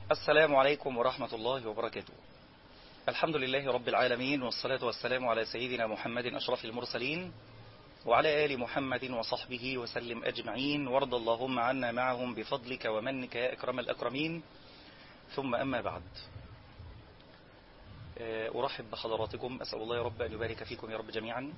السلام عليكم ورحمة الله وبركاته الحمد لله رب العالمين والصلاة والسلام على سيدنا محمد أشرف المرسلين وعلى آل محمد وصحبه وسلم أجمعين وارض اللهم عنا معهم بفضلك ومنك يا أكرم الأكرمين ثم أما بعد أرحب بحضراتكم أسأل الله يا رب أن يبارك فيكم يا رب جميعا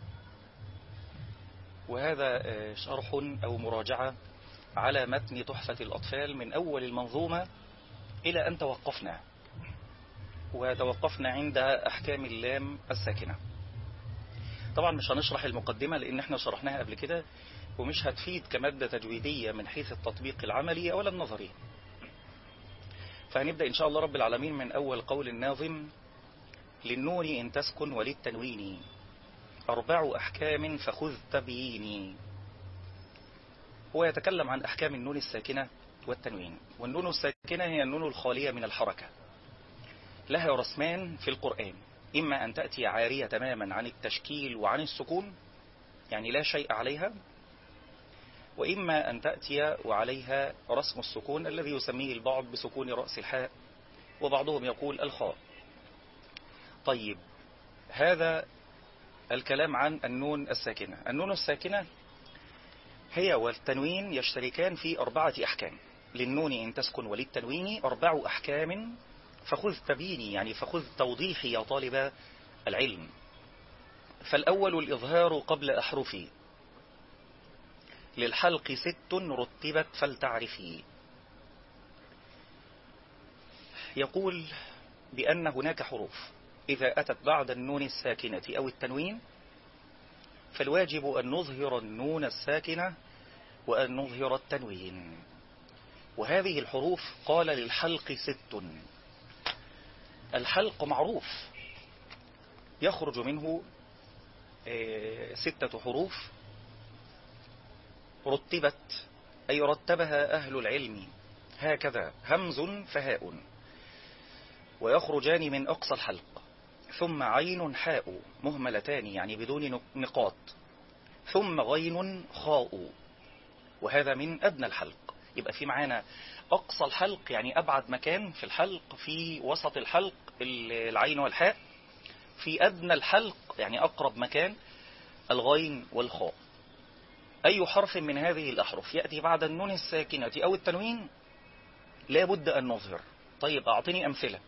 وهذا شرح أو مراجعة على متن تحفة الأطفال من أول المنظومة إلى أن توقفنا وتوقفنا عند أحكام اللام الساكنة طبعا مش هنشرح المقدمة لأن احنا شرحناها قبل كده ومش هتفيد كمادة تجويدية من حيث التطبيق العملي ولا النظري فهنبدأ إن شاء الله رب العالمين من أول قول الناظم للنون إن تسكن وللتنوين أربع أحكام فخذ تبييني هو يتكلم عن أحكام النون الساكنة والتنوين والنون الساكنة هي النون الخالية من الحركة لها رسمان في القرآن إما أن تأتي عارية تماما عن التشكيل وعن السكون يعني لا شيء عليها وإما أن تأتي وعليها رسم السكون الذي يسميه البعض بسكون رأس الحاء وبعضهم يقول الخاء طيب هذا الكلام عن النون الساكنة النون الساكنة هي والتنوين يشتركان في أربعة أحكام للنون إن تسكن وللتنوين أربع أحكام فخذ تبيني يعني فخذ توضيحي يا طالب العلم فالأول الإظهار قبل أحرفي للحلق ست رتبت فلتعرفي يقول بأن هناك حروف إذا أتت بعد النون الساكنة أو التنوين فالواجب أن نظهر النون الساكنة وأن نظهر التنوين وهذه الحروف قال للحلق ست الحلق معروف يخرج منه ستة حروف رتبت أي رتبها أهل العلم هكذا همز فهاء ويخرجان من أقصى الحلق ثم عين حاء مهملتان يعني بدون نقاط ثم غين خاء وهذا من أدنى الحلق يبقى في معانا أقصى الحلق يعني أبعد مكان في الحلق في وسط الحلق العين والحاء في أدنى الحلق يعني أقرب مكان الغين والخاء أي حرف من هذه الأحرف يأتي بعد النون الساكنة أو التنوين لا بد أن نظهر طيب أعطني أمثلة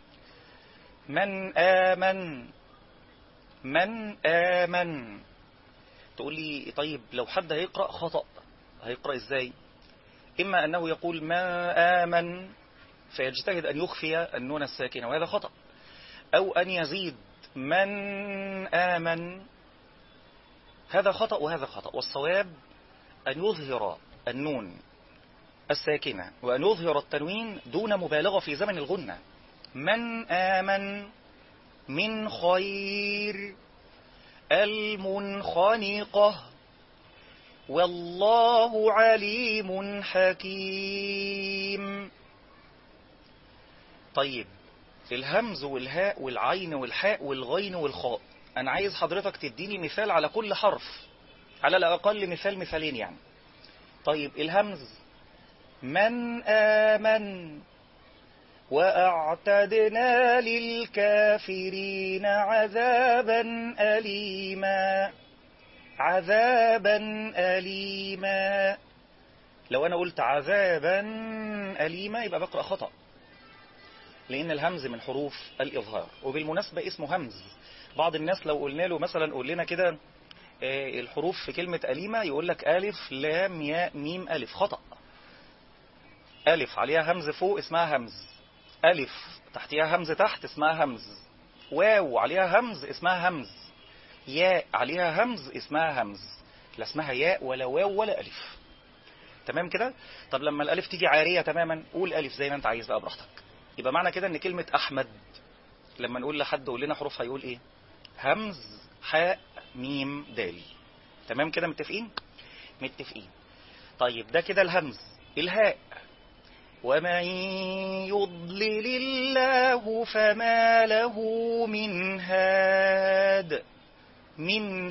من آمن من آمن تقول لي طيب لو حد هيقرأ خطأ هيقرأ إزاي إما أنه يقول ما آمن فيجتهد أن يخفي النون الساكنة وهذا خطأ أو أن يزيد من آمن هذا خطأ وهذا خطأ والصواب أن يظهر النون الساكنة وأن يظهر التنوين دون مبالغة في زمن الغنة من آمن من خير المنخنقة والله عليم حكيم طيب الهمز والهاء والعين والحاء والغين والخاء أنا عايز حضرتك تديني مثال على كل حرف على الأقل مثال مثالين يعني طيب الهمز من آمن وأعتدنا للكافرين عذابا أليما عذابا أليما لو أنا قلت عذابا أليما يبقى بقرأ خطأ لأن الهمز من حروف الإظهار وبالمناسبة اسمه همز بعض الناس لو قلنا له مثلا قول لنا كده الحروف في كلمة أليمة يقول لك ألف لام ياء ميم ألف خطأ ألف عليها همز فوق اسمها همز ألف تحتها همز تحت اسمها همز واو عليها همز اسمها همز ياء عليها همز اسمها همز لا اسمها ياء ولا واو ولا ألف تمام كده طب لما الألف تيجي عارية تماما قول ألف زي ما انت عايز بقى براحتك يبقى معنى كده ان كلمة أحمد لما نقول لحد قول لنا حروفها يقول ايه همز حاء ميم دال تمام كده متفقين متفقين طيب ده كده الهمز الهاء ومن يضلل الله فما له من هاد من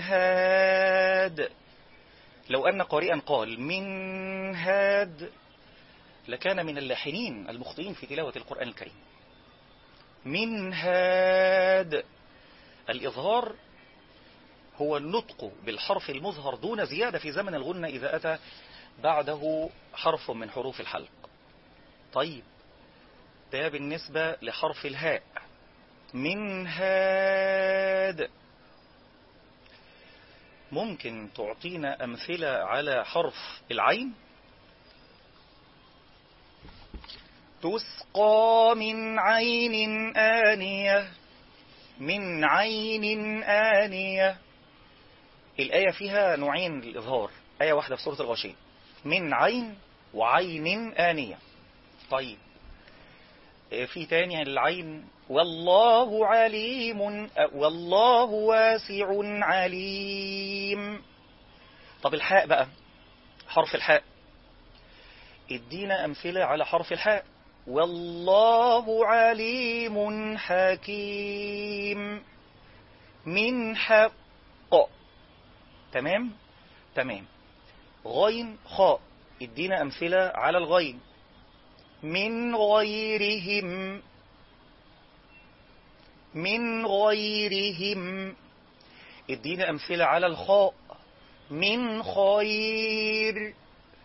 هاد لو أن قارئا قال من هاد لكان من اللاحنين المخطئين في تلاوة القرآن الكريم من هاد الإظهار هو النطق بالحرف المظهر دون زيادة في زمن الغنة إذا أتى بعده حرف من حروف الحلق طيب ده بالنسبة لحرف الهاء من هاد ممكن تعطينا أمثلة على حرف العين تسقى من عين آنية من عين آنية الآية فيها نوعين للإظهار آية واحدة في سورة الغاشية من عين وعين آنية طيب في تاني العين والله عليم والله واسع عليم طب الحاء بقى حرف الحاء ادينا أمثلة على حرف الحاء والله عليم حكيم من حق تمام تمام غين خاء ادينا أمثلة على الغين من غيرهم من غيرهم ادينا أمثلة على الخاء من خير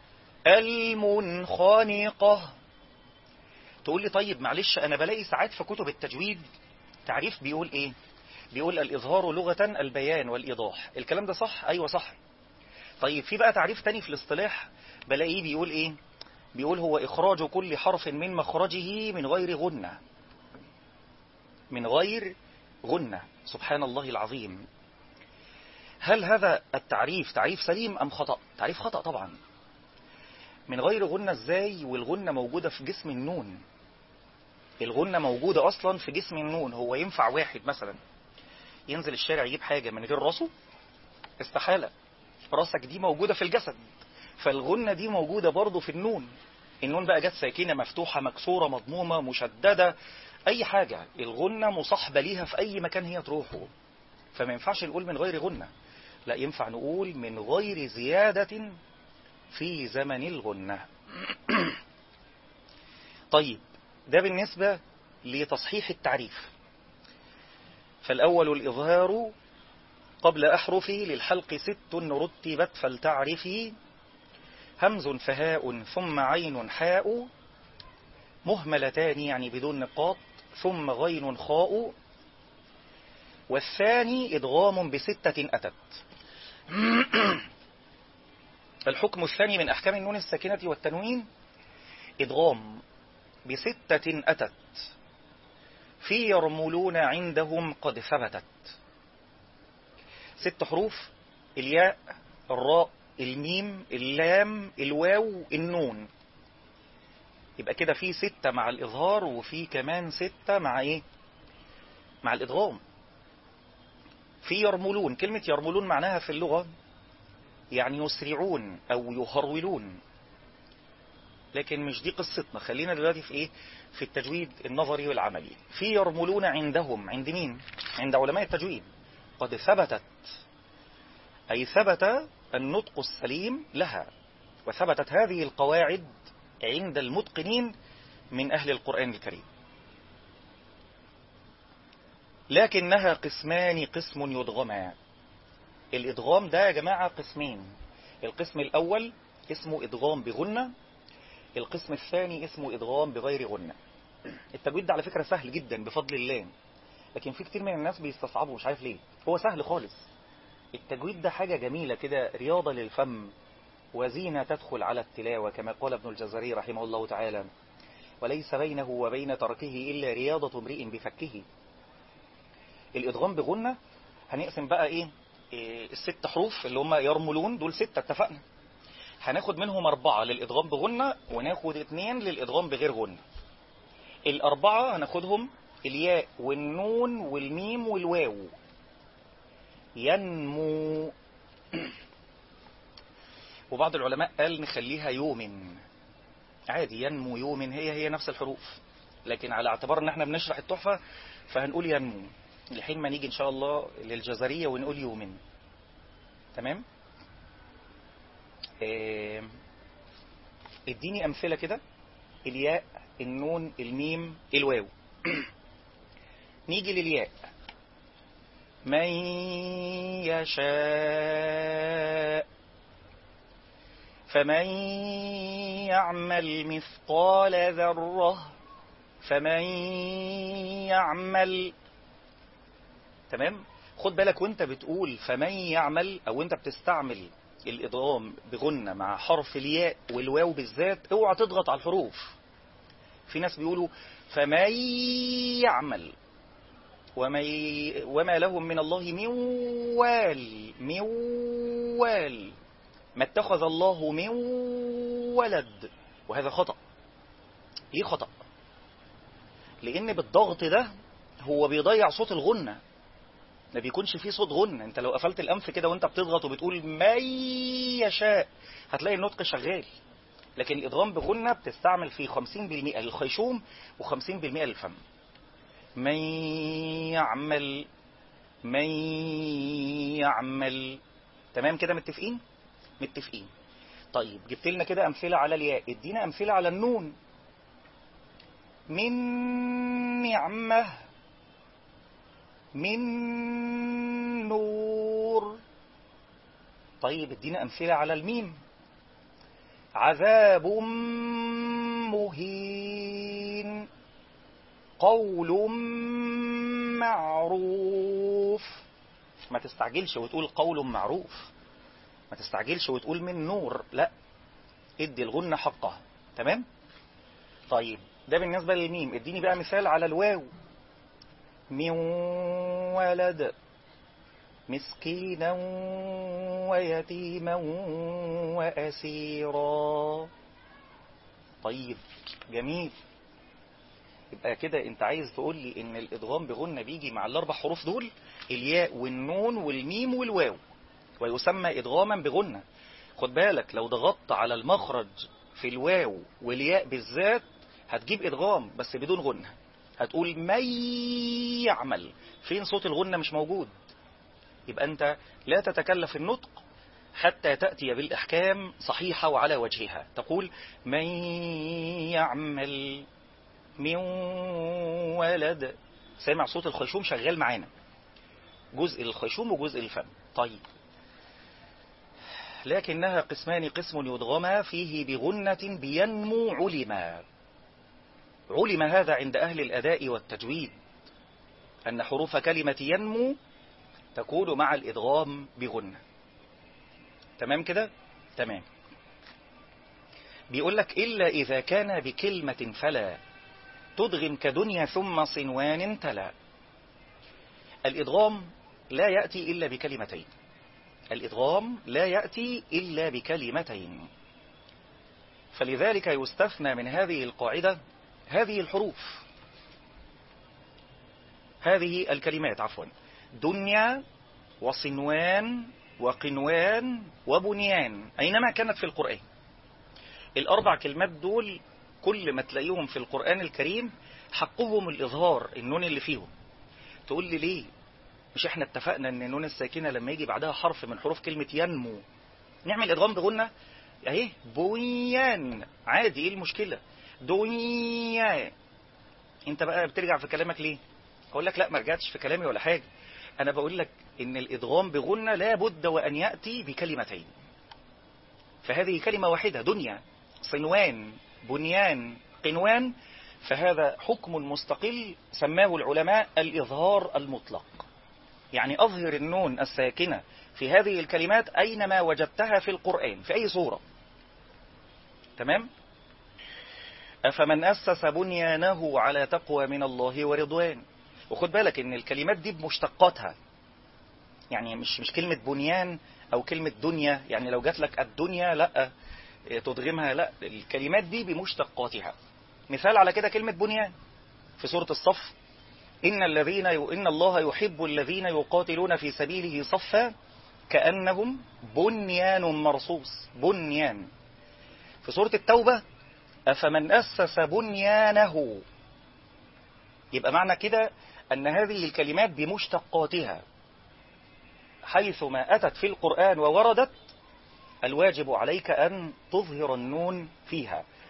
المنخنقة تقول لي طيب معلش أنا بلاقي ساعات في كتب التجويد تعريف بيقول إيه بيقول الإظهار لغة البيان والإيضاح الكلام ده صح أيوة صح طيب في بقى تعريف تاني في الاصطلاح بلاقيه بيقول إيه بيقول هو إخراج كل حرف من مخرجه من غير غنة من غير غنة سبحان الله العظيم هل هذا التعريف تعريف سليم أم خطأ تعريف خطأ طبعا من غير غنة ازاي والغنة موجودة في جسم النون الغنة موجودة أصلا في جسم النون هو ينفع واحد مثلا ينزل الشارع يجيب حاجة من غير راسه استحالة راسك دي موجودة في الجسد فالغنة دي موجودة برضه في النون النون بقى جت ساكنة مفتوحة مكسورة مضمومة مشددة أي حاجة الغنة مصاحبة ليها في أي مكان هي تروحه فما ينفعش نقول من غير غنة لا ينفع نقول من غير زيادة في زمن الغنة طيب ده بالنسبة لتصحيح التعريف فالأول الإظهار قبل أحرفه للحلق ست رتبت فلتعرفي همز فهاء ثم عين حاء مهملتان يعني بدون نقاط ثم غين خاء والثاني إدغام بستة أتت الحكم الثاني من أحكام النون الساكنة والتنوين إدغام بستة أتت في يرملون عندهم قد ثبتت ست حروف الياء الراء الميم اللام الواو النون يبقى كده في ستة مع الإظهار وفي كمان ستة مع إيه مع الإدغام في يرملون كلمة يرملون معناها في اللغة يعني يسرعون أو يهرولون لكن مش دي قصتنا خلينا دلوقتي في إيه في التجويد النظري والعملي في يرملون عندهم عند مين عند علماء التجويد قد ثبتت أي ثبت النطق السليم لها وثبتت هذه القواعد عند المتقنين من أهل القرآن الكريم لكنها قسمان قسم يدغما الإدغام ده يا جماعة قسمين القسم الأول اسمه إدغام بغنة القسم الثاني اسمه إدغام بغير غنة التجويد ده على فكرة سهل جدا بفضل الله لكن في كتير من الناس بيستصعبوا مش عارف ليه هو سهل خالص التجويد ده حاجة جميلة كده رياضة للفم وزينة تدخل على التلاوة كما قال ابن الجزري رحمه الله تعالى وليس بينه وبين تركه إلا رياضة امرئ بفكه الإدغام بغنة هنقسم بقى إيه, إيه الست حروف اللي هم يرملون دول ستة اتفقنا هناخد منهم أربعة للإدغام بغنة وناخد اتنين للإدغام بغير غنة الأربعة هناخدهم الياء والنون والميم والواو ينمو وبعض العلماء قال نخليها يوم عادي ينمو يوم هي هي نفس الحروف لكن على اعتبار ان احنا بنشرح التحفة فهنقول ينمو لحين ما نيجي ان شاء الله للجزرية ونقول يوم تمام اه اديني امثلة كده الياء النون الميم الواو نيجي للياء من يشاء فمن يعمل مثقال ذرة فمن يعمل تمام خد بالك وانت بتقول فمن يعمل او انت بتستعمل الادغام بغنة مع حرف الياء والواو بالذات اوعى تضغط على الحروف في ناس بيقولوا فمن يعمل وما, وما لهم من الله من وال من وال ما اتخذ الله من ولد وهذا خطأ ليه خطأ لان بالضغط ده هو بيضيع صوت الغنة ما بيكونش فيه صوت غنة انت لو قفلت الانف كده وانت بتضغط وبتقول ما يشاء هتلاقي النطق شغال لكن الادغام بغنة بتستعمل فيه 50% للخيشوم و50% للفم من يعمل من يعمل تمام كده متفقين متفقين طيب جبت لنا كده امثله على الياء ادينا امثله على النون من نعمه من نور طيب ادينا امثله على الميم عذاب مهين قول معروف ما تستعجلش وتقول قول معروف ما تستعجلش وتقول من نور لا ادي الغنة حقها تمام طيب ده بالنسبة للميم اديني بقى مثال على الواو من ولد مسكينا ويتيما وأسيرا طيب جميل يبقى كده انت عايز تقول لي ان الادغام بغنة بيجي مع الاربع حروف دول الياء والنون والميم والواو ويسمى ادغاما بغنة خد بالك لو ضغطت على المخرج في الواو والياء بالذات هتجيب ادغام بس بدون غنة هتقول من يعمل فين صوت الغنة مش موجود يبقى انت لا تتكلف النطق حتى تأتي بالإحكام صحيحة وعلى وجهها تقول من يعمل من ولد سامع صوت الخيشوم شغال معانا جزء الخيشوم وجزء الفم طيب لكنها قسمان قسم يدغم فيه بغنة بينمو علما علم هذا عند أهل الأداء والتجويد أن حروف كلمة ينمو تكون مع الإدغام بغنة تمام كده تمام بيقول لك إلا إذا كان بكلمة فلا تدغم كدنيا ثم صنوان تلا الإدغام لا يأتي إلا بكلمتين الإدغام لا يأتي إلا بكلمتين فلذلك يستثنى من هذه القاعدة هذه الحروف هذه الكلمات عفوا دنيا وصنوان وقنوان وبنيان أينما كانت في القرآن الأربع كلمات دول كل ما تلاقيهم في القرآن الكريم حقهم الإظهار النون اللي فيهم تقول لي ليه مش احنا اتفقنا ان النون الساكنة لما يجي بعدها حرف من حروف كلمة ينمو نعمل ادغام بغنة اهي بنيان عادي ايه المشكلة دنيا انت بقى بترجع في كلامك ليه اقول لك لا ما رجعتش في كلامي ولا حاجة انا بقول لك ان الادغام بغنة لا بد وان يأتي بكلمتين فهذه كلمة واحدة دنيا صنوان بنيان قنوان فهذا حكم مستقل سماه العلماء الإظهار المطلق يعني أظهر النون الساكنة في هذه الكلمات أينما وجدتها في القرآن في أي صورة تمام أفمن أسس بنيانه على تقوى من الله ورضوان وخد بالك ان الكلمات دي بمشتقاتها يعني مش مش كلمة بنيان او كلمة دنيا يعني لو جات لك الدنيا لا تدغمها لا الكلمات دي بمشتقاتها مثال على كده كلمة بنيان في سورة الصف إن الذين ي... إن الله يحب الذين يقاتلون في سبيله صفا كأنهم بنيان مرصوص بنيان في سورة التوبة أفمن أسس بنيانه يبقى معنى كده أن هذه الكلمات بمشتقاتها حيث ما أتت في القرآن ووردت الواجب عليك أن تظهر النون فيها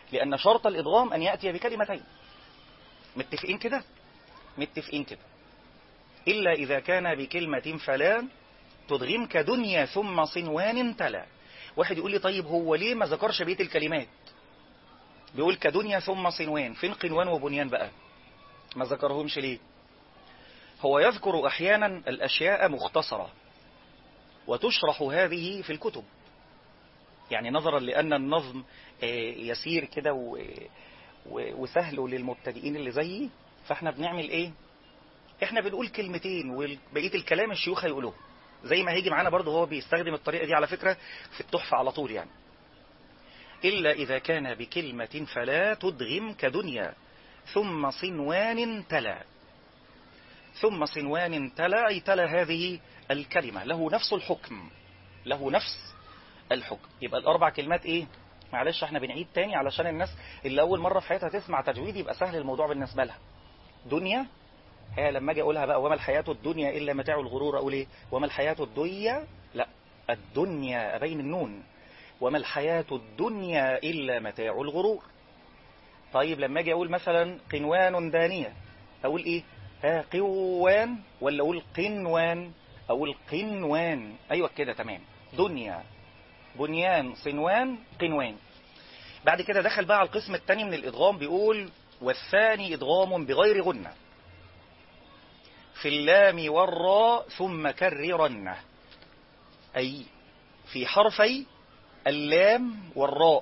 لأن شرط الإدغام أن يأتي بكلمتين متفقين كده متفقين كده إلا إذا كان بكلمة فلا تدغم كدنيا ثم صنوان تلا واحد يقول لي طيب هو ليه ما ذكرش بيت الكلمات بيقول كدنيا ثم صنوان فين قنوان وبنيان بقى ما ذكرهمش ليه هو يذكر أحيانا الأشياء مختصرة وتشرح هذه في الكتب يعني نظرا لأن النظم يسير كده وسهل للمبتدئين اللي زيي فاحنا بنعمل ايه احنا بنقول كلمتين وبقيه الكلام الشيوخ هيقولوه زي ما هيجي معانا برضه هو بيستخدم الطريقه دي على فكره في التحفه على طول يعني الا اذا كان بكلمه فلا تدغم كدنيا ثم صنوان تلا ثم صنوان تلا أي تلا هذه الكلمة له نفس الحكم له نفس الحكم يبقى الأربع كلمات إيه معلش احنا بنعيد تاني علشان الناس اللي أول مرة في حياتها تسمع تجويد يبقى سهل الموضوع بالنسبة لها دنيا هي لما اجي اقولها بقى وما الحياة الدنيا إلا متاع الغرور أقول إيه وما الحياة الدنيا لا الدنيا أبين النون وما الحياة الدنيا إلا متاع الغرور طيب لما اجي اقول مثلا قنوان دانية اقول ايه ها قوان ولا اقول قنوان اقول قنوان ايوه كده تمام دنيا بنيان صنوان قنوان بعد كده دخل بقى على القسم الثاني من الادغام بيقول والثاني ادغام بغير غنة في اللام والراء ثم كررنه اي في حرفي اللام والراء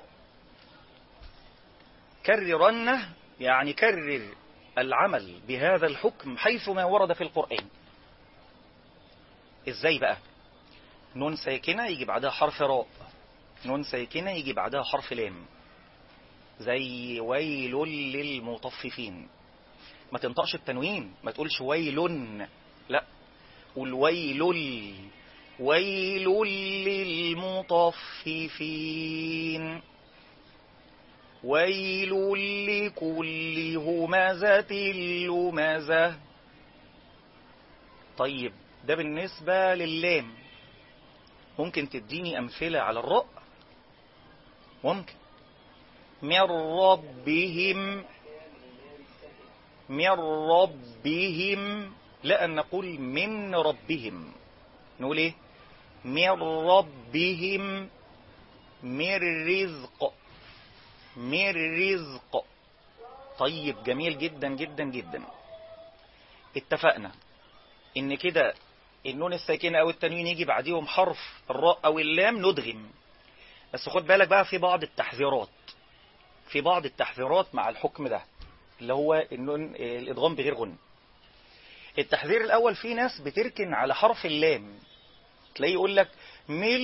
كررنه يعني كرر العمل بهذا الحكم حيثما ورد في القرآن ازاي بقى نون ساكنة يجي بعدها حرف راء نون ساكنة يجي بعدها حرف لام زي ويل للمطففين ما تنطقش التنوين ما تقولش ويل لا قول ويل ويل للمطففين ويل لكل همزة لمزة طيب ده بالنسبة لللام ممكن تديني أمثلة على الراء ممكن من ربهم من ربهم لا أن نقول من ربهم نقول ايه من ربهم من رزق من رزق طيب جميل جدا جدا جدا اتفقنا ان كده النون الساكنة او التنوين يجي بعديهم حرف الراء او اللام ندغم بس خد بالك بقى في بعض التحذيرات في بعض التحذيرات مع الحكم ده اللي هو النون الادغام بغير غن التحذير الاول في ناس بتركن على حرف اللام تلاقيه يقول لك من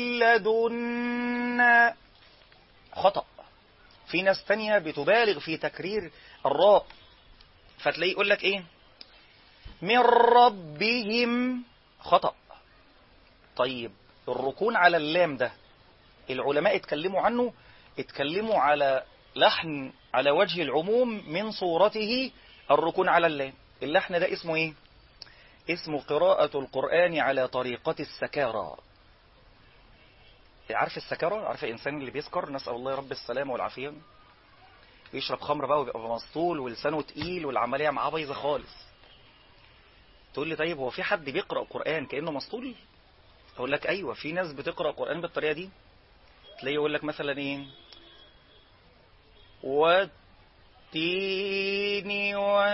لدنا خطأ في ناس تانية بتبالغ في تكرير الراء فتلاقيه يقول لك ايه من ربهم خطأ طيب الركون على اللام ده العلماء اتكلموا عنه اتكلموا على لحن على وجه العموم من صورته الركون على اللام اللحن ده اسمه ايه اسمه قراءة القرآن على طريقة السكارى عارف السكرة عارف الإنسان اللي بيسكر نسأل الله رب السلامة والعافية بيشرب خمر بقى ويبقى مسطول ولسانه تقيل والعملية معاه بايظة خالص تقول لي طيب هو في حد بيقرأ قرآن كأنه مسطول أقول لك أيوة في ناس بتقرأ قرآن بالطريقة دي تلاقيه يقول لك مثلا إيه والتين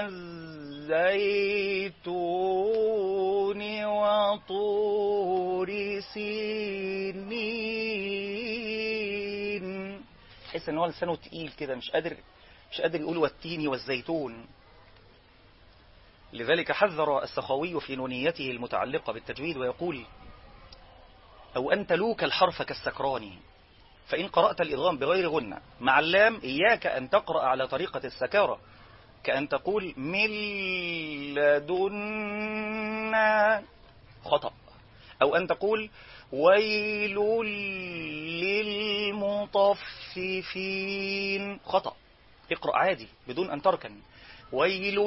والزيتون وطور سينين تحس ان هو لسانه تقيل كده مش قادر مش قادر يقول والتين والزيتون لذلك حذر السخاوي في نونيته المتعلقة بالتجويد ويقول أو أن تلوك الحرف كالسكران فإن قرأت الإضغام بغير غنة مع اللام إياك أن تقرأ على طريقة السكارة كأن تقول من لدنا خطأ أو أن تقول ويل للمطففين خطأ اقرأ عادي بدون أن تركن ويل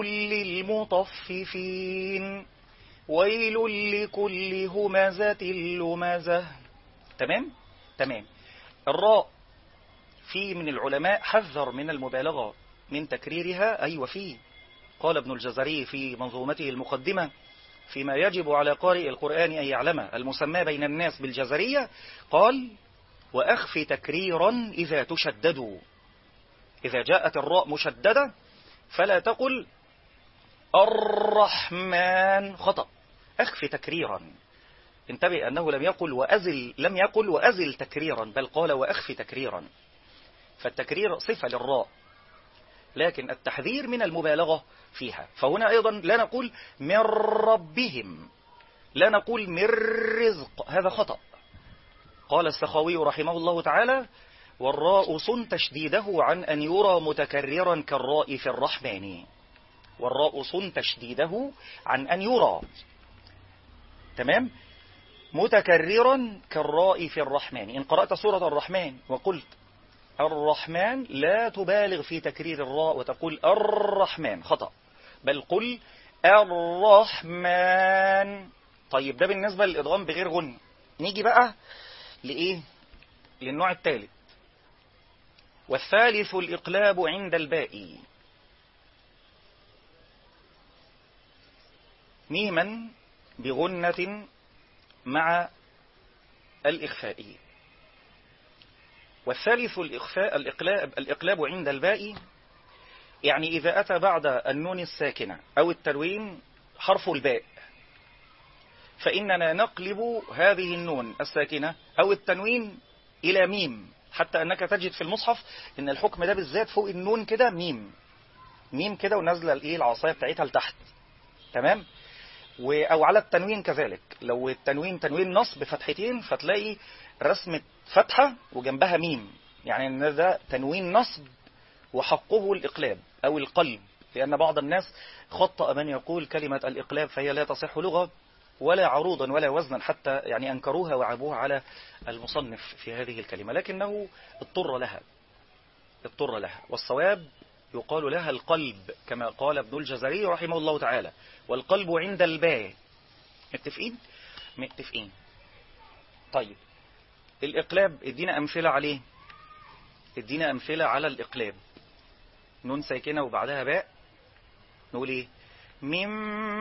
للمطففين ويل لكل همزة لمزة تمام تمام الراء في من العلماء حذر من المبالغة من تكريرها أي وفي قال ابن الجزري في منظومته المقدمة فيما يجب على قارئ القرآن أن يعلمه المسمى بين الناس بالجزرية قال وأخف تكريرا إذا تشددوا إذا جاءت الراء مشددة فلا تقل الرحمن خطأ أخف تكريرا انتبه أنه لم يقل وأزل لم يقل وأزل تكريرا بل قال وأخف تكريرا فالتكرير صفة للراء لكن التحذير من المبالغة فيها فهنا أيضا لا نقول من ربهم لا نقول من رزق هذا خطأ قال السخاوي رحمه الله تعالى والراء صن تشديده عن أن يرى متكررا كالراء في الرحمن والراء صن تشديده عن أن يرى تمام متكررا كالراء في الرحمن إن قرأت سورة الرحمن وقلت الرحمن لا تبالغ في تكرير الراء وتقول الرحمن خطأ بل قل الرحمن طيب ده بالنسبة للإضغام بغير غن نيجي بقى لإيه للنوع الثالث والثالث الإقلاب عند الباء ميما بغنة مع الإخفاء والثالث الإخفاء الإقلاب, الإقلاب عند الباء يعني إذا أتى بعد النون الساكنة أو التنوين حرف الباء فإننا نقلب هذه النون الساكنة أو التنوين إلى ميم حتى أنك تجد في المصحف إن الحكم ده بالذات فوق النون كده ميم ميم كده ونازله الايه العصايه بتاعتها لتحت تمام و او على التنوين كذلك لو التنوين تنوين نصب فتحتين فتلاقي رسمه فتحه وجنبها ميم يعني ان ده تنوين نصب وحقه الاقلاب او القلب لان بعض الناس خطأ من يقول كلمه الاقلاب فهي لا تصح لغه ولا عروضا ولا وزنا حتى يعني أنكروها وعابوها على المصنف في هذه الكلمة لكنه اضطر لها اضطر لها والصواب يقال لها القلب كما قال ابن الجزري رحمه الله تعالى والقلب عند الباء متفقين متفقين طيب الإقلاب ادينا أمثلة عليه ادينا أمثلة على الإقلاب نون ساكنة وبعدها باء نقول ايه من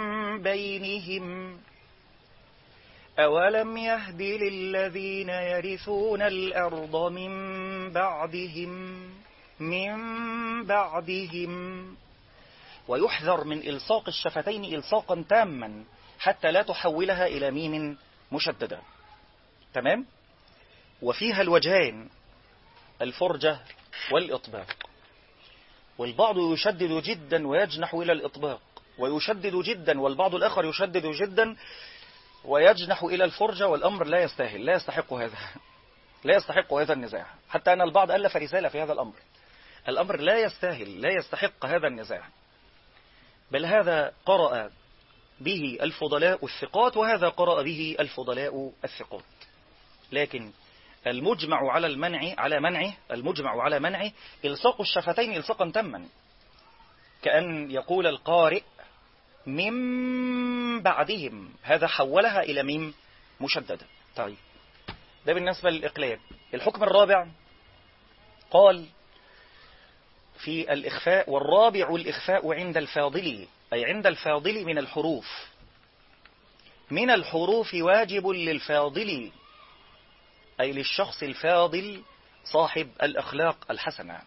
بينهم أولم يهد للذين يرثون الأرض من بعدهم من بعدهم ويحذر من إلصاق الشفتين إلصاقا تاما حتى لا تحولها إلى ميم مشددة تمام وفيها الوجهين الفرجة والإطباق والبعض يشدد جدا ويجنح إلى الإطباق ويشدد جدا والبعض الآخر يشدد جدا ويجنح إلى الفرجة والأمر لا يستاهل لا يستحق هذا لا يستحق هذا النزاع حتى أن البعض ألف رسالة في هذا الأمر الأمر لا يستاهل لا يستحق هذا النزاع بل هذا قرأ به الفضلاء الثقات وهذا قرأ به الفضلاء الثقات لكن المجمع على المنع على منعه المجمع على منعه إلصاق الشفتين إلصاقا تما كأن يقول القارئ من بعدهم هذا حولها إلى ميم مشددة طيب ده بالنسبة للإقلاب الحكم الرابع قال في الإخفاء والرابع الإخفاء عند الفاضل أي عند الفاضل من الحروف من الحروف واجب للفاضل أي للشخص الفاضل صاحب الأخلاق الحسنة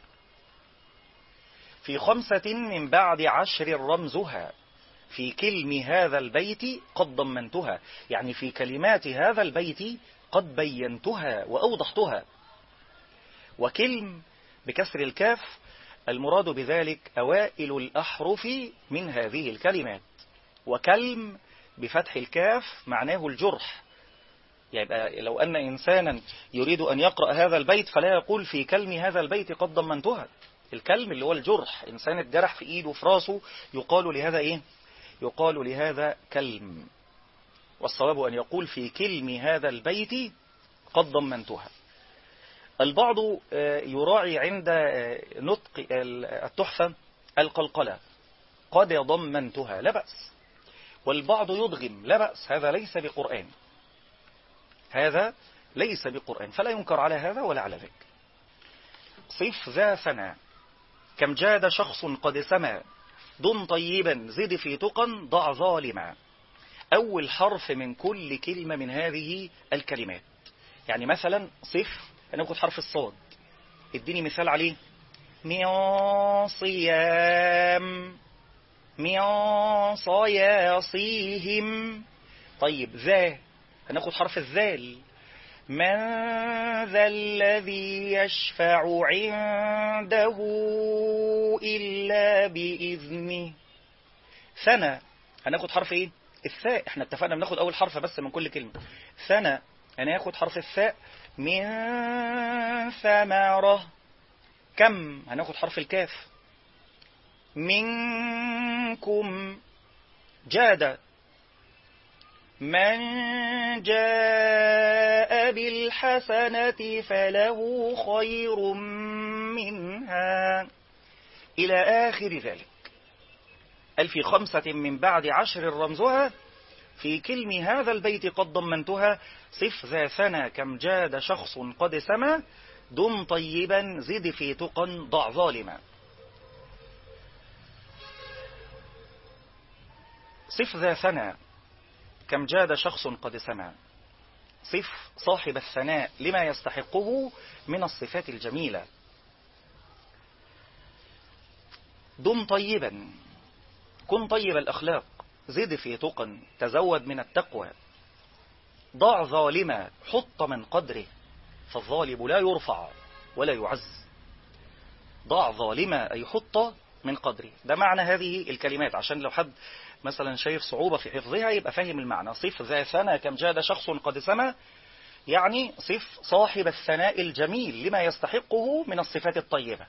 في خمسة من بعد عشر رمزها في كلم هذا البيت قد ضمنتها يعني في كلمات هذا البيت قد بينتها وأوضحتها وكلم بكسر الكاف المراد بذلك أوائل الأحرف من هذه الكلمات وكلم بفتح الكاف معناه الجرح يعني لو أن إنسانا يريد أن يقرأ هذا البيت فلا يقول في كلم هذا البيت قد ضمنتها الكلم اللي هو الجرح إنسان اتجرح في إيده في راسه يقال لهذا إيه يقال لهذا كلم والصواب أن يقول في كلم هذا البيت قد ضمنتها البعض يراعي عند نطق التحفة القلقلة قد ضمنتها لا بأس والبعض يضغم لا بأس هذا ليس بقرآن هذا ليس بقرآن فلا ينكر على هذا ولا على ذاك صف ذا ثنا كم جاد شخص قد سما دم طيبا زد في تقا ضع ظالما أول حرف من كل كلمة من هذه الكلمات يعني مثلا صف هناخد حرف الصاد اديني مثال عليه من صيام من صياصيهم طيب ذا هناخد حرف الذال من ذا الذي يشفع عنده إلا بإذنه ثنا هناخد حرف ايه الثاء احنا اتفقنا بناخد اول حرف بس من كل كلمة ثنا هناخد حرف الثاء من ثمرة كم هناخد حرف الكاف منكم جاد من جاء بالحسنة فله خير منها إلى آخر ذلك قال في خمسة من بعد عشر رمزها في كلم هذا البيت قد ضمنتها صف ذا ثنى كم جاد شخص قد سما دم طيبا زد في تقا ضع ظالما صف ذا ثنى كم جاد شخص قد سما صف صاحب الثناء لما يستحقه من الصفات الجميلة دم طيبا كن طيب الأخلاق زد في تقا تزود من التقوى ضع ظالما حط من قدره فالظالم لا يرفع ولا يعز ضع ظالما أي حط من قدره ده معنى هذه الكلمات عشان لو حد مثلا شايف صعوبة في حفظها يبقى فاهم المعنى صف ذا ثنا كم جاد شخص قد سما يعني صف صاحب الثناء الجميل لما يستحقه من الصفات الطيبة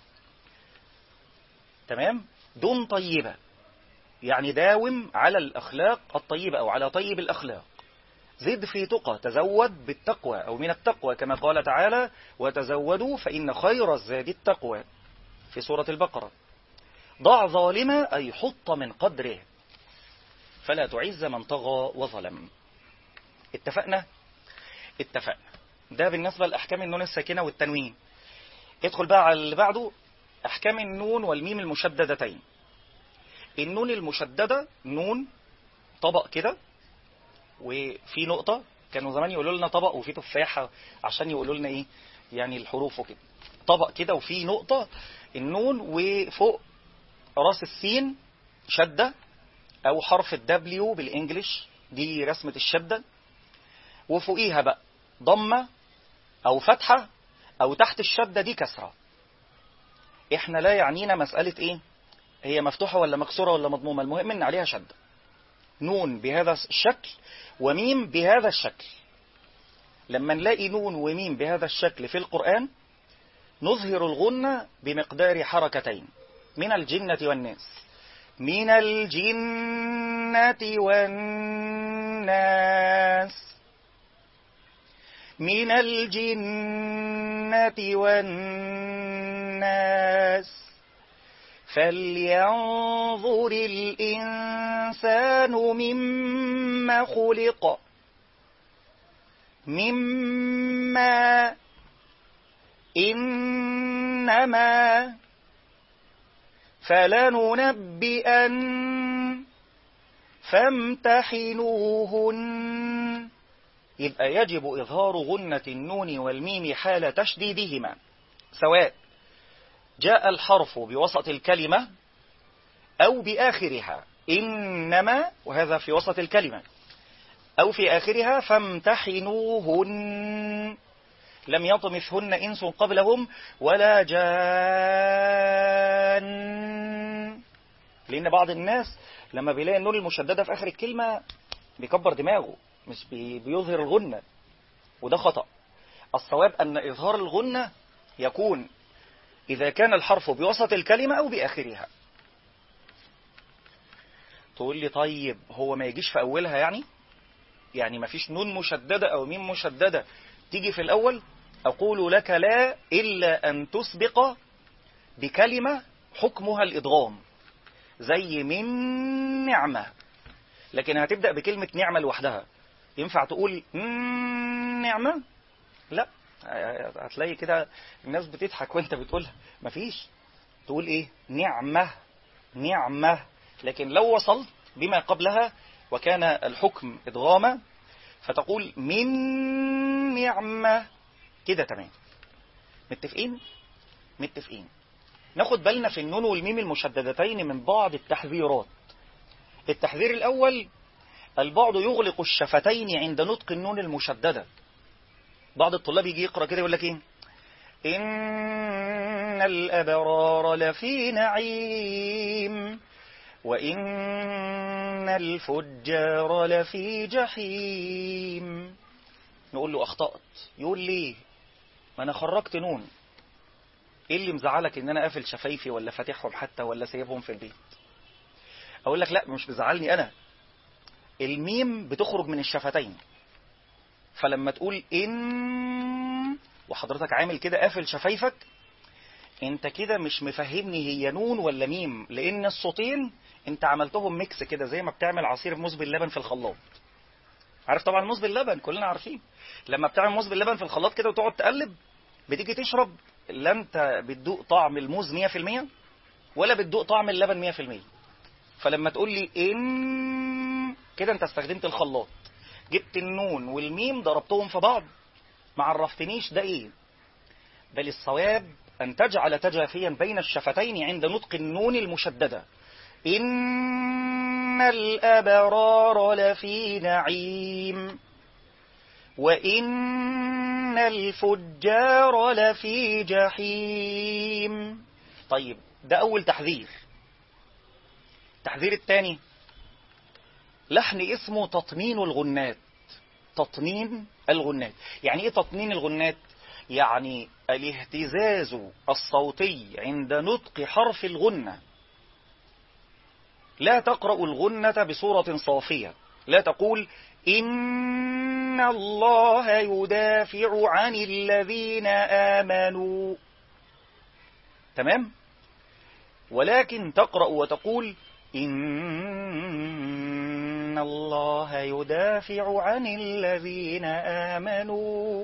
تمام دون طيبة يعني داوم على الأخلاق الطيبة أو على طيب الأخلاق زد في تقى تزود بالتقوى أو من التقوى كما قال تعالى وتزودوا فإن خير الزاد التقوى في سورة البقرة ضع ظالما أي حط من قدره فلا تعز من طغى وظلم اتفقنا اتفقنا ده بالنسبة لأحكام النون الساكنة والتنوين ادخل بقى على اللي بعده أحكام النون والميم المشددتين النون المشددة نون طبق كده وفي نقطة كانوا زمان يقولوا لنا طبق وفي تفاحة عشان يقولوا لنا ايه يعني الحروف وكده طبق كده وفي نقطة النون وفوق راس السين شدة او حرف الدبليو بالانجلش دي رسمة الشدة وفوقيها بقى ضمة او فتحة او تحت الشدة دي كسرة احنا لا يعنينا مسألة ايه هي مفتوحة ولا مكسورة ولا مضمومة المهم ان عليها شدة نون بهذا الشكل وميم بهذا الشكل لما نلاقي نون وميم بهذا الشكل في القرآن نظهر الغنة بمقدار حركتين من الجنة والناس من الجنة والناس من الجنة والناس فلينظر الإنسان مما خلق مما إنما فلننبئن فامتحنوهن يبقى يجب إظهار غنة النون والميم حال تشديدهما سواء جاء الحرف بوسط الكلمة أو بآخرها إنما وهذا في وسط الكلمة أو في آخرها فامتحنوهن لم يطمثهن إنس قبلهم ولا جان لأن بعض الناس لما بيلاقي النون المشددة في آخر الكلمة بيكبر دماغه مش بيظهر الغنة وده خطأ الصواب أن إظهار الغنة يكون إذا كان الحرف بوسط الكلمة أو بآخرها تقول لي طيب هو ما يجيش في أولها يعني يعني ما فيش نون مشددة أو ميم مشددة تيجي في الأول أقول لك لا إلا أن تسبق بكلمة حكمها الإضغام زي من نعمة لكن هتبدأ بكلمة نعمة لوحدها ينفع تقول نعمة لا هتلاقي كده الناس بتضحك وانت بتقولها مفيش تقول ايه نعمة نعمة لكن لو وصلت بما قبلها وكان الحكم إدغاما فتقول من نعمة كده تمام متفقين متفقين ناخد بالنا في النون والميم المشددتين من بعض التحذيرات التحذير الأول البعض يغلق الشفتين عند نطق النون المشددة بعض الطلاب يجي يقرأ كده يقول لك ايه إن الأبرار لفي نعيم وإن الفجار لفي جحيم نقول له أخطأت يقول لي ما أنا خرجت نون إيه اللي مزعلك إن أنا قافل شفايفي ولا فاتحهم حتى ولا سايبهم في البيت أقول لك لا مش بزعلني أنا الميم بتخرج من الشفتين فلما تقول إن وحضرتك عامل كده قافل شفايفك انت كده مش مفهمني هي نون ولا ميم لان الصوتين انت عملتهم ميكس كده زي ما بتعمل عصير موز باللبن في الخلاط عارف طبعا موز باللبن كلنا عارفين لما بتعمل موز باللبن في الخلاط كده وتقعد تقلب بتيجي تشرب لا انت بتدوق طعم الموز 100% ولا بتدوق طعم اللبن 100% فلما تقول لي ان كده انت استخدمت الخلاط جبت النون والميم ضربتهم في بعض ما عرفتنيش ده ايه بل الصواب أن تجعل تجافيا بين الشفتين عند نطق النون المشددة إن الأبرار لفي نعيم وإن الفجار لفي جحيم طيب ده أول تحذير التحذير الثاني لحن اسمه تطنين الغنات تطنين الغنات يعني ايه تطنين الغنات يعني الاهتزاز الصوتي عند نطق حرف الغنة لا تقرأ الغنة بصورة صافية لا تقول إن الله يدافع عن الذين آمنوا تمام ولكن تقرأ وتقول إن الله يدافع عن الذين آمنوا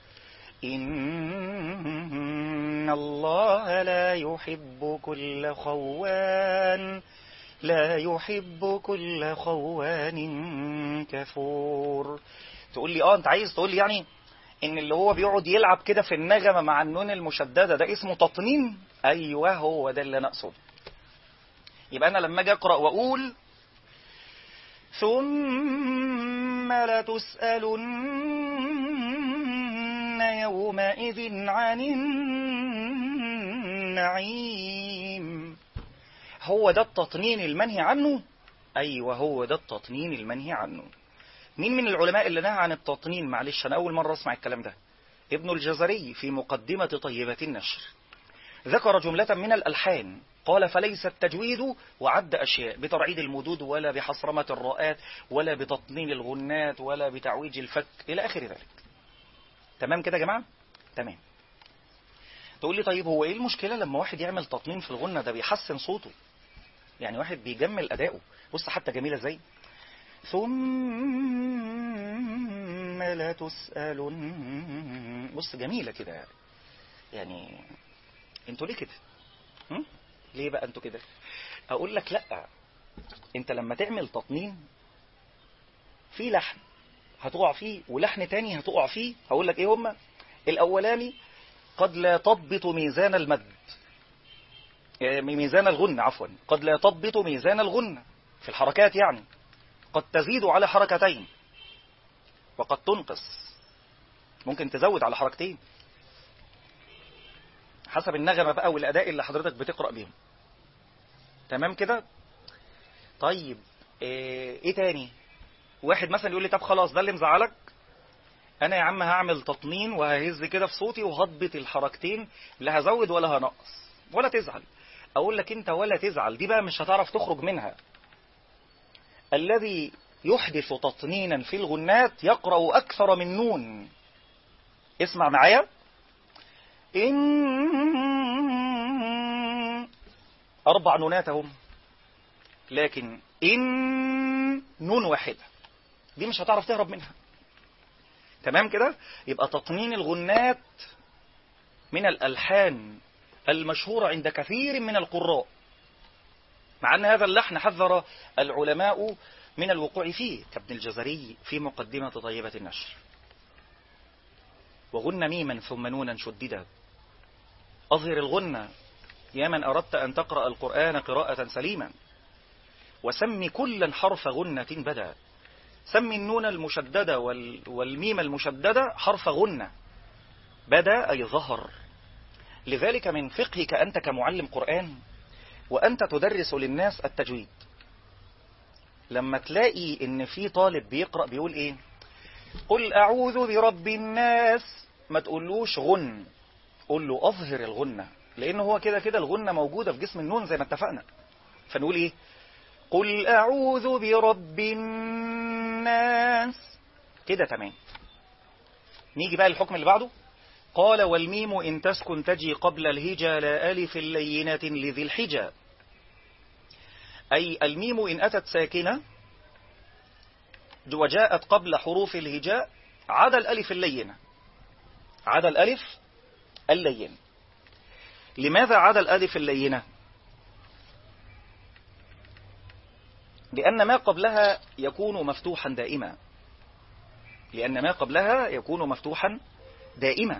إن الله لا يحب كل خوان لا يحب كل خوان كفور تقول لي اه انت عايز تقول لي يعني ان اللي هو بيقعد يلعب كده في النغمة مع النون المشددة ده اسمه تطنين ايوه هو ده اللي انا اقصده يبقى انا لما اجي اقرا واقول ثم لتسالن يومئذ عن النعيم هو ده التطنين المنهي عنه ايوه هو ده التطنين المنهي عنه مين من العلماء اللي نهى عن التطنين معلش انا اول مره اسمع الكلام ده ابن الجزري في مقدمه طيبه النشر ذكر جمله من الالحان قال فليس التجويد وعد أشياء بترعيد المدود ولا بحصرمة الراءات ولا بتطنين الغنات ولا بتعويج الفك إلى آخر ذلك تمام كده يا جماعة تمام تقول لي طيب هو إيه المشكلة لما واحد يعمل تطنين في الغنة ده بيحسن صوته يعني واحد بيجمل أداؤه بص حتى جميلة ازاي ثم لا تسألن بص جميلة كده يعني انتوا ليه كده هم؟ ليه بقى انتوا كده اقول لك لا انت لما تعمل تطنين في لحن هتقع فيه ولحن تاني هتقع فيه هقول لك ايه هما الاولاني قد لا تضبط ميزان المد ميزان الغنة عفوا قد لا تضبط ميزان الغنة في الحركات يعني قد تزيد على حركتين وقد تنقص ممكن تزود على حركتين حسب النغمة بقى والأداء اللي حضرتك بتقرأ بيهم تمام كده طيب ايه, ايه تاني واحد مثلا يقول لي طب خلاص ده اللي مزعلك انا يا عم هعمل تطنين وههز كده في صوتي وهضبط الحركتين لا هزود ولا هنقص ولا تزعل اقول لك انت ولا تزعل دي بقى مش هتعرف تخرج منها الذي يحدث تطنينا في الغنات يقرأ أكثر من نون اسمع معايا إن أربع نونات هم لكن إن نون واحدة دي مش هتعرف تهرب منها تمام كده يبقى تطنين الغنات من الألحان المشهورة عند كثير من القراء مع أن هذا اللحن حذر العلماء من الوقوع فيه كابن الجزري في مقدمة طيبة النشر وغن ميما ثم نونا شددا أظهر الغنة يا من أردت أن تقرأ القرآن قراءة سليما وسم كلا حرف غنة بدا سم النون المشددة والميم المشددة حرف غنة بدا أي ظهر لذلك من فقهك أنت كمعلم قرآن وأنت تدرس للناس التجويد لما تلاقي ان في طالب بيقرأ بيقول ايه قل اعوذ برب الناس ما تقولوش غن قول له اظهر الغنة لان هو كده كده الغنة موجودة في جسم النون زي ما اتفقنا فنقول ايه قل اعوذ برب الناس كده تمام نيجي بقى للحكم اللي بعده قال والميم إن تسكن تجي قبل الهجا لا ألف لينة لذي الحجا أي الميم إن أتت ساكنة وجاءت قبل حروف الهجاء عدا الألف اللينة عدا الألف اللينة لماذا عدا الألف اللينة لأن ما قبلها يكون مفتوحا دائما لأن ما قبلها يكون مفتوحا دائما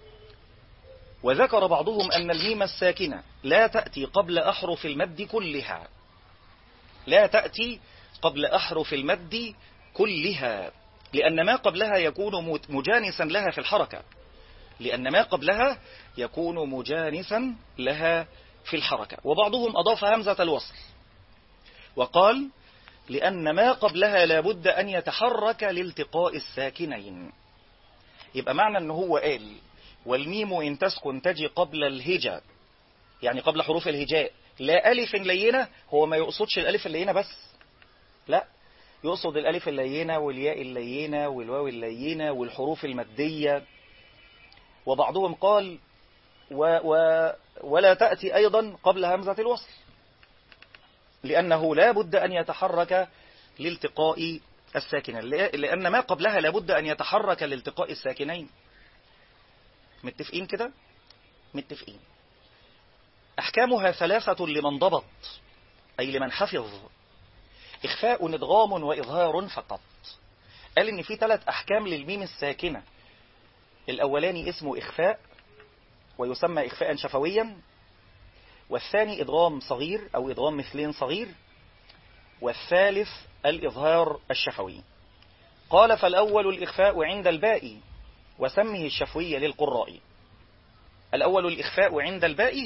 وذكر بعضهم أن الميم الساكنة لا تأتي قبل أحرف المد كلها لا تأتي قبل أحرف المد كلها لأن ما قبلها يكون مجانسا لها في الحركة لأن ما قبلها يكون مجانسا لها في الحركة وبعضهم أضاف همزة الوصل وقال لأن ما قبلها لابد أن يتحرك لالتقاء الساكنين يبقى معنى أنه هو قال والميم إن تسكن تجي قبل الهجا يعني قبل حروف الهجاء لا ألف لينة هو ما يقصدش الألف اللينة بس لا يقصد الألف اللينة والياء اللينة والواو اللينة والحروف المادية وبعضهم قال و و ولا تأتي أيضا قبل همزة الوصل لأنه لا بد أن يتحرك لالتقاء الساكنة لأن ما قبلها لا بد أن يتحرك لالتقاء الساكنين متفقين كده متفقين أحكامها ثلاثة لمن ضبط أي لمن حفظ إخفاء إدغام وإظهار فقط قال إن في ثلاث أحكام للميم الساكنة الأولاني اسمه إخفاء ويسمى إخفاء شفويا والثاني إدغام صغير أو إدغام مثلين صغير والثالث الإظهار الشفوي قال فالأول الإخفاء عند الباء وسمه الشفوي للقراء الأول الإخفاء عند الباء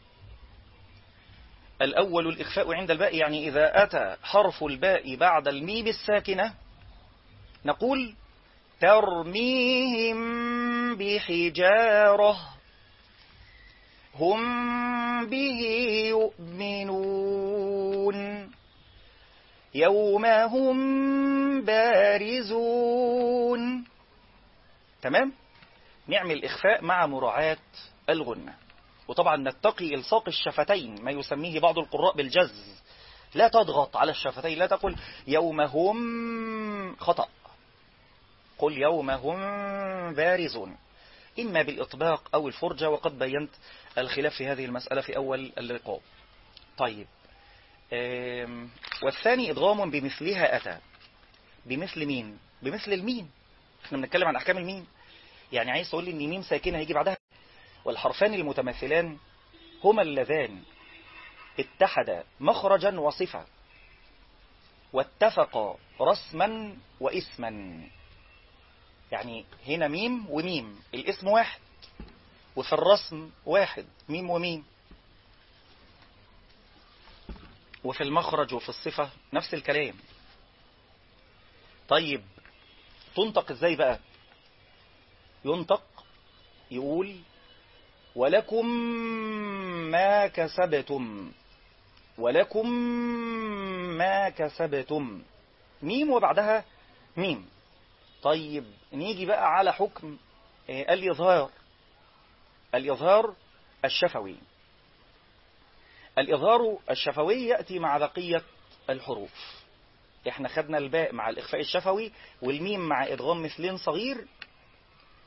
الأول الإخفاء عند الباء يعني إذا أتى حرف الباء بعد الميم الساكنة نقول ترميهم بحجارة هم به يؤمنون يوم هم بارزون تمام نعمل إخفاء مع مراعاة الغنة وطبعا نتقي إلصاق الشفتين ما يسميه بعض القراء بالجز لا تضغط على الشفتين لا تقول يوم هم خطأ قل يوم هم بارزون إما بالإطباق أو الفرجة وقد بينت الخلاف في هذه المسألة في أول اللقاء طيب والثاني إضغام بمثلها أتى بمثل مين بمثل الميم احنا بنتكلم عن أحكام الميم يعني عايز تقول لي ان ميم ساكنة هيجي بعدها والحرفان المتماثلان هما اللذان اتحدا مخرجا وصفة واتفقا رسما واسما يعني هنا ميم وميم الاسم واحد وفي الرسم واحد ميم وميم وفي المخرج وفي الصفة نفس الكلام طيب تنطق ازاي بقى ينطق يقول ولكم ما كسبتم ولكم ما كسبتم ميم وبعدها ميم طيب نيجي بقى على حكم الإظهار الإظهار الشفوي الإظهار الشفوي يأتي مع بقية الحروف احنا خدنا الباء مع الإخفاء الشفوي والميم مع إدغام مثلين صغير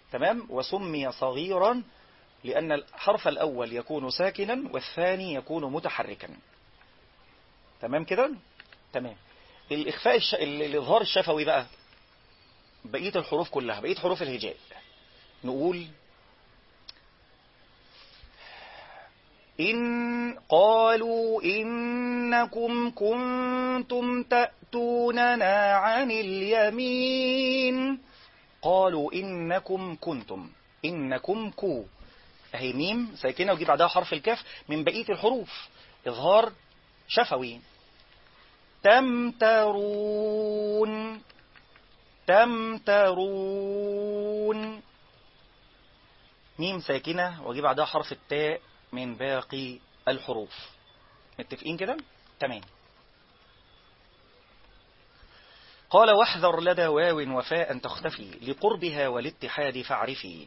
تمام وسمي صغيرا لأن الحرف الأول يكون ساكنا والثاني يكون متحركا تمام كده تمام الإخفاء الش... الإظهار الشفوي بقى بقية الحروف كلها بقية حروف الهجاء نقول إن قالوا إنكم كنتم تأتوننا عن اليمين قالوا إنكم كنتم إنكم كو أهي ميم ساكنة وجي بعدها حرف الكاف من بقية الحروف إظهار شفوي تمترون تمترون ميم ساكنة وجي بعدها حرف التاء من باقي الحروف متفقين كده تمام قال واحذر لدى واو وفاء تختفي لقربها والاتحاد فاعرفي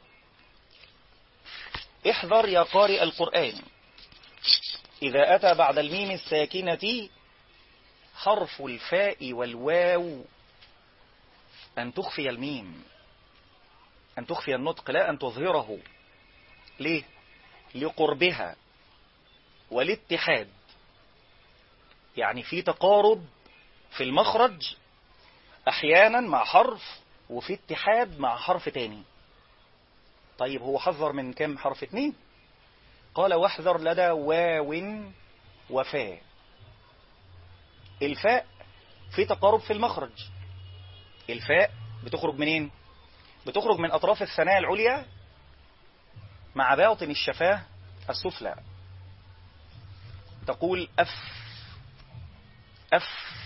احذر يا قارئ القرآن إذا أتى بعد الميم الساكنة حرف الفاء والواو أن تخفي الميم أن تخفي النطق لا أن تظهره ليه لقربها والاتحاد يعني في تقارب في المخرج احيانا مع حرف وفي اتحاد مع حرف تاني طيب هو حذر من كم حرف اتنين قال واحذر لدى واو وفاء الفاء في تقارب في المخرج الفاء بتخرج منين بتخرج من اطراف الثنايا العليا مع باطن الشفاه السفلى تقول أف أف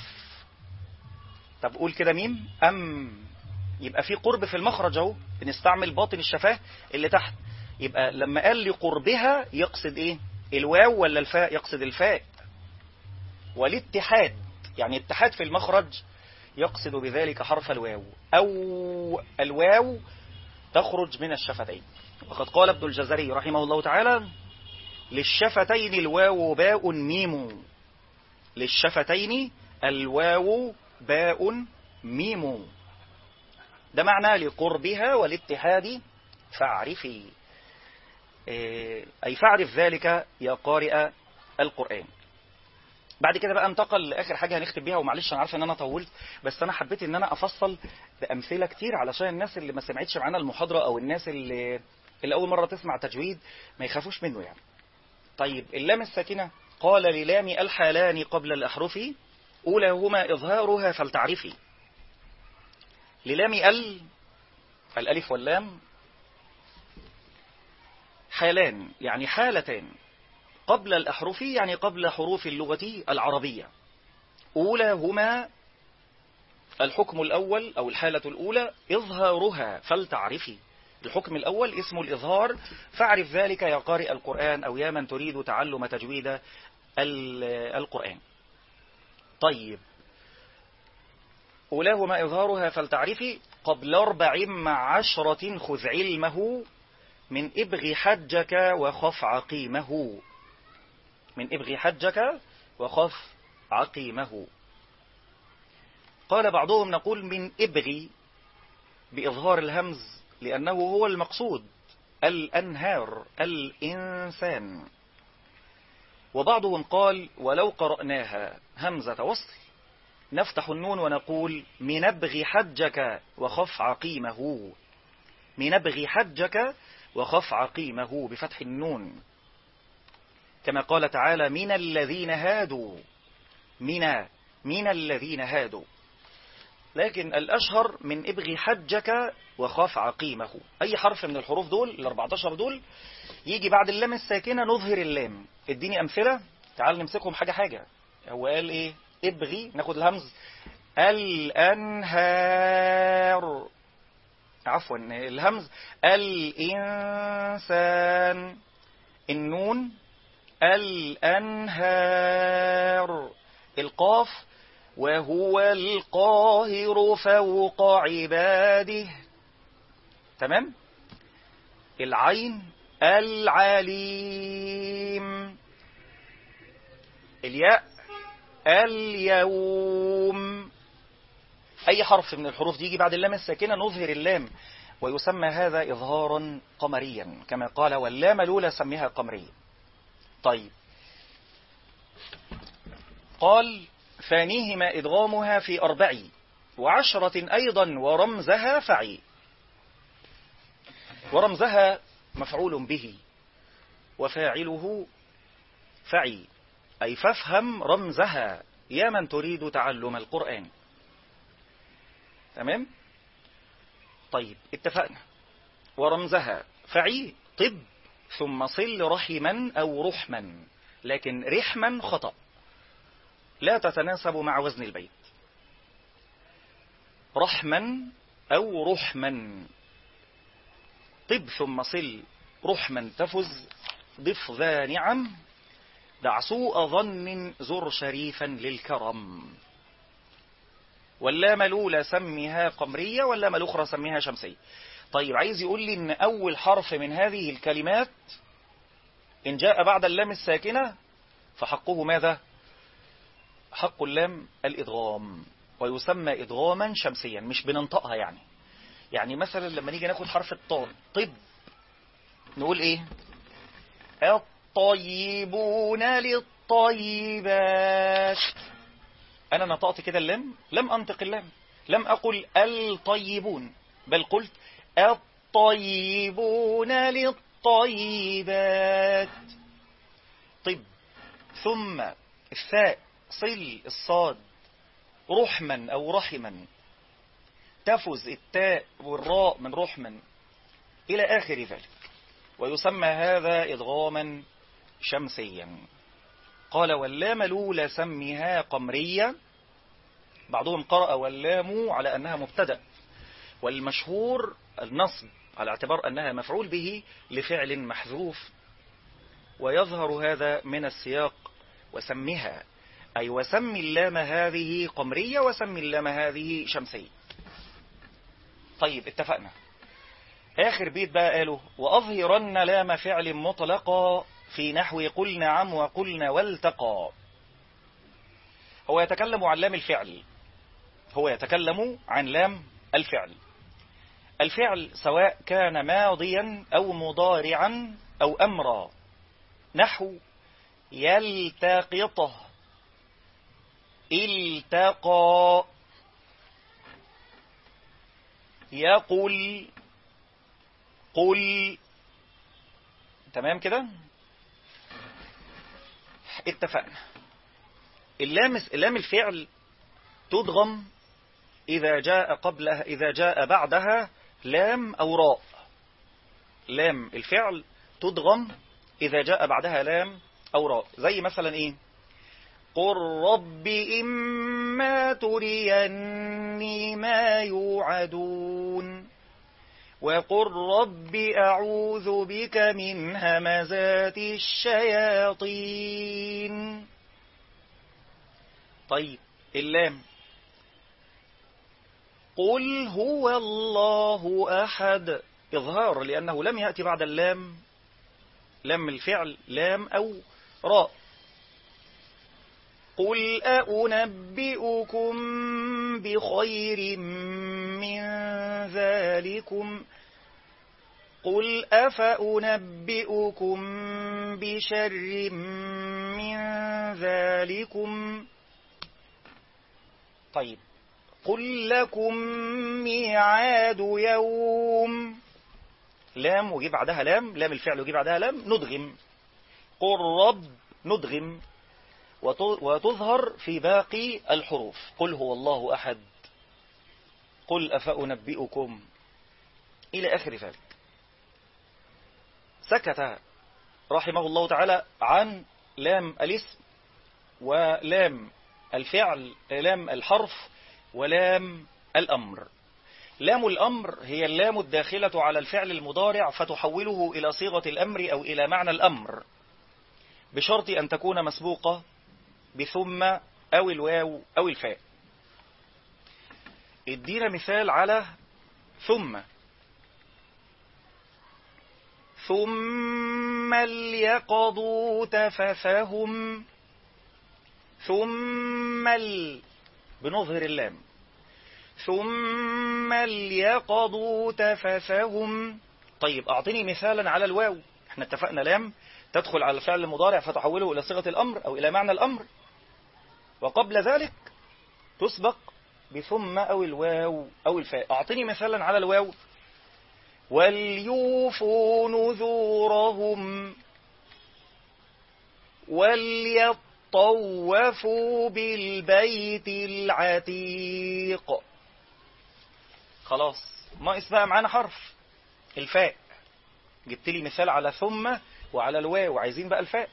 طب قول كده ميم أم يبقى في قرب في المخرج اهو بنستعمل باطن الشفاه اللي تحت يبقى لما قال لي قربها يقصد ايه الواو ولا الفاء يقصد الفاء والاتحاد يعني اتحاد في المخرج يقصد بذلك حرف الواو أو الواو تخرج من الشفتين وقد قال ابن الجزري رحمه الله تعالى للشفتين الواو باء ميم للشفتين الواو باء ميم ده معنى لقربها والاتحاد فاعرفي أي فاعرف ذلك يا قارئ القرآن بعد كده بقى انتقل لاخر حاجه هنختم بيها ومعلش انا عارف ان انا طولت بس انا حبيت ان انا افصل بامثله كتير علشان الناس اللي ما سمعتش معانا المحاضره او الناس اللي اللي اول مره تسمع تجويد ما يخافوش منه يعني طيب اللام الساكنه قال للام الحالان قبل الاحرف اولاهما اظهارها فلتعرفي للام ال الالف واللام حالان يعني حالتان قبل الأحرف يعني قبل حروف اللغة العربية أولاهما الحكم الأول أو الحالة الأولى إظهارها فلتعرفي الحكم الأول اسم الإظهار فاعرف ذلك يا قارئ القرآن أو يا من تريد تعلم تجويد القرآن طيب أولاهما إظهارها فلتعرفي قبل أربع مع عشرة خذ علمه من إبغ حجك وخف عقيمه من إبغ حجك وخف عقيمه قال بعضهم نقول من إبغي بإظهار الهمز لأنه هو المقصود الأنهار الإنسان وبعضهم قال ولو قرأناها همزة وصل نفتح النون ونقول من ابغ حجك وخف عقيمه من ابغ حجك وخف عقيمه بفتح النون كما قال تعالى من الذين هادوا من من الذين هادوا لكن الأشهر من ابغي حجك وخاف عقيمه أي حرف من الحروف دول ال 14 دول يجي بعد اللام الساكنة نظهر اللام اديني أمثلة تعال نمسكهم حاجة حاجة هو قال إيه ابغي ناخد الهمز الأنهار عفوا الهمز الإنسان النون الأنهار القاف وهو القاهر فوق عباده تمام العين العليم الياء اليوم أي حرف من الحروف دي يجي بعد اللام الساكنة نظهر اللام ويسمى هذا إظهارا قمريا كما قال واللام الأولى سميها قمرية طيب قال ثانيهما إدغامها في أربع وعشرة أيضا ورمزها فعي ورمزها مفعول به وفاعله فعي أي فافهم رمزها يا من تريد تعلم القرآن تمام طيب اتفقنا ورمزها فعي طب ثم صل رحما أو رحما لكن رحما خطأ لا تتناسب مع وزن البيت رحما أو رحما طب ثم صل رحما تفز ضف ذا نعم دع سوء ظن زر شريفا للكرم واللام الأولى سميها قمرية واللام الأخرى سميها شمسية طيب عايز يقول لي إن أول حرف من هذه الكلمات إن جاء بعد اللام الساكنة فحقه ماذا حق اللام الإدغام ويسمى إدغاما شمسيا مش بننطقها يعني يعني مثلا لما نيجي ناخد حرف الطاء طب نقول ايه الطيبون للطيبات انا نطقت كده اللام لم انطق اللام لم اقل الطيبون بل قلت الطيبون للطيبات طب ثم الثاء صل الصاد رحما أو رحما تفز التاء والراء من رحما إلى آخر ذلك ويسمى هذا إدغاما شمسيا قال واللام الأولى سميها قمرية بعضهم قرأ واللام على أنها مبتدأ والمشهور النصب على اعتبار أنها مفعول به لفعل محذوف ويظهر هذا من السياق وسمها أي وسم اللام هذه قمرية وسم اللام هذه شمسية طيب اتفقنا آخر بيت بقى قالوا وأظهرن لام فعل مطلقا في نحو قل نعم وقلنا والتقى هو يتكلم عن لام الفعل هو يتكلم عن لام الفعل الفعل سواء كان ماضيا أو مضارعا أو أمرا نحو يلتقطه التقى يقول قل تمام كده اتفقنا اللام اللام الفعل تدغم إذا جاء قبلها إذا جاء بعدها لام أو راء لام الفعل تدغم إذا جاء بعدها لام أو راء زي مثلا إيه قل رب إما تريني ما يوعدون وقل رب أعوذ بك من همزات الشياطين طيب اللام قل هو الله أحد إظهار لأنه لم يأتي بعد اللام لم الفعل لام أو راء قل أأنبئكم بخير من ذلكم قل أفأنبئكم بشر من ذلكم طيب قل لكم ميعاد يوم لام وجي بعدها لام لام الفعل وجي بعدها لام ندغم قل رب ندغم وتظهر في باقي الحروف قل هو الله أحد قل أفأنبئكم إلى آخر ذلك سكت رحمه الله تعالى عن لام الاسم ولام الفعل لام الحرف ولام الأمر لام الأمر هي اللام الداخلة على الفعل المضارع فتحوله إلى صيغة الأمر أو إلى معنى الأمر بشرط أن تكون مسبوقة بثم أو الواو أو الفاء ادينا مثال على ثم ثم ليقضوا تفثهم ثم ال... بنظهر اللام ثم ليقضوا تفثهم طيب أعطني مثالا على الواو احنا اتفقنا لام تدخل على الفعل المضارع فتحوله إلى صيغة الأمر أو إلى معنى الأمر وقبل ذلك تسبق بثم أو الواو أو الفاء أعطني مثالا على الواو وليوفوا نذورهم وليطوفوا بالبيت العتيق خلاص ناقص بقى معانا حرف الفاء جبت لي مثال على ثم وعلى الواو عايزين بقى الفاء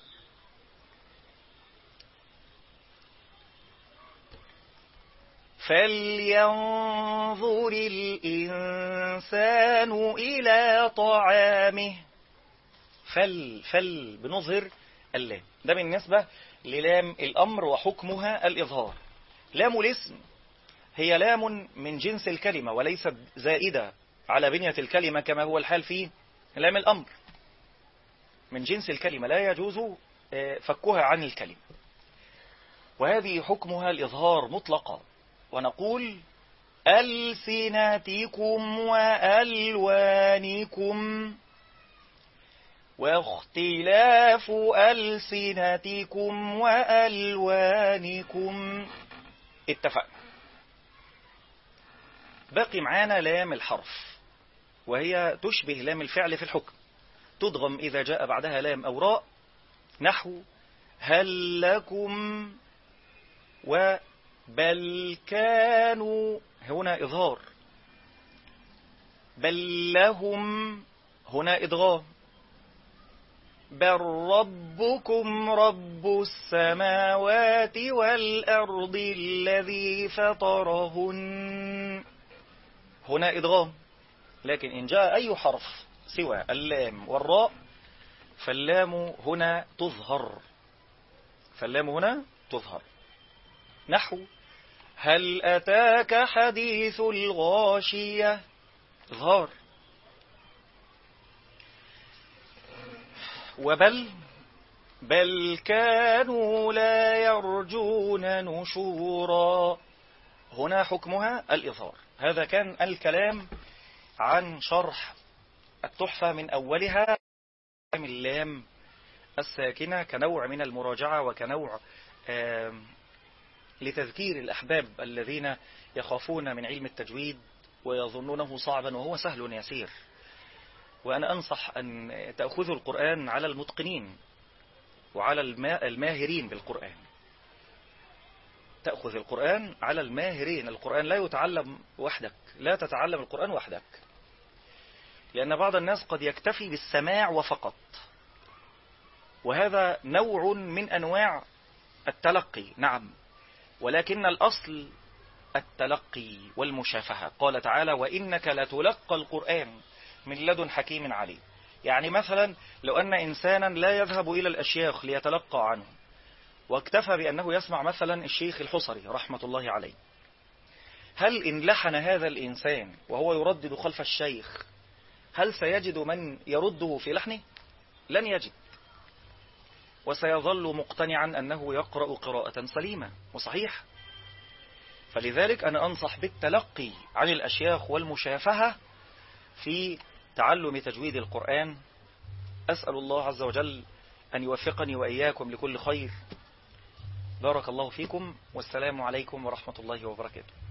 فلينظر الإنسان إلى طعامه فل فل بنظهر اللام ده بالنسبة للام الأمر وحكمها الإظهار لام الاسم هي لام من جنس الكلمة وليست زائدة على بنية الكلمة كما هو الحال في لام الأمر من جنس الكلمة لا يجوز فكها عن الكلمة وهذه حكمها الإظهار مطلقا ونقول ألسنتكم وألوانكم واختلاف ألسنتكم وألوانكم اتفقنا باقي معانا لام الحرف وهي تشبه لام الفعل في الحكم تضغم إذا جاء بعدها لام أو راء نحو هل لكم وبل كانوا هنا إظهار بل لهم هنا إدغام بل ربكم رب السماوات والأرض الذي فطرهن هنا إدغام لكن إن جاء أي حرف سوى اللام والراء فاللام هنا تظهر فاللام هنا تظهر نحو هل أتاك حديث الغاشية ظهر وبل بل كانوا لا يرجون نشورا هنا حكمها الإظهار هذا كان الكلام عن شرح التحفة من أولها من اللام الساكنة كنوع من المراجعة وكنوع لتذكير الأحباب الذين يخافون من علم التجويد ويظنونه صعبا وهو سهل يسير وأنا أنصح أن تأخذوا القرآن على المتقنين وعلى الماهرين بالقرآن تأخذ القرآن على الماهرين القرآن لا يتعلم وحدك لا تتعلم القرآن وحدك لأن بعض الناس قد يكتفي بالسماع وفقط وهذا نوع من أنواع التلقي نعم ولكن الأصل التلقي والمشافهة قال تعالى وإنك لتلقى القرآن من لدن حكيم عليم يعني مثلا لو أن إنسانا لا يذهب إلى الأشياخ ليتلقى عنه واكتفى بأنه يسمع مثلا الشيخ الحصري رحمة الله عليه هل إن لحن هذا الإنسان وهو يردد خلف الشيخ هل سيجد من يرده في لحنه لن يجد وسيظل مقتنعا أنه يقرأ قراءة سليمة وصحيح فلذلك أنا أنصح بالتلقي عن الأشياخ والمشافهة في تعلم تجويد القرآن أسأل الله عز وجل أن يوفقني وإياكم لكل خير بارك الله فيكم والسلام عليكم ورحمة الله وبركاته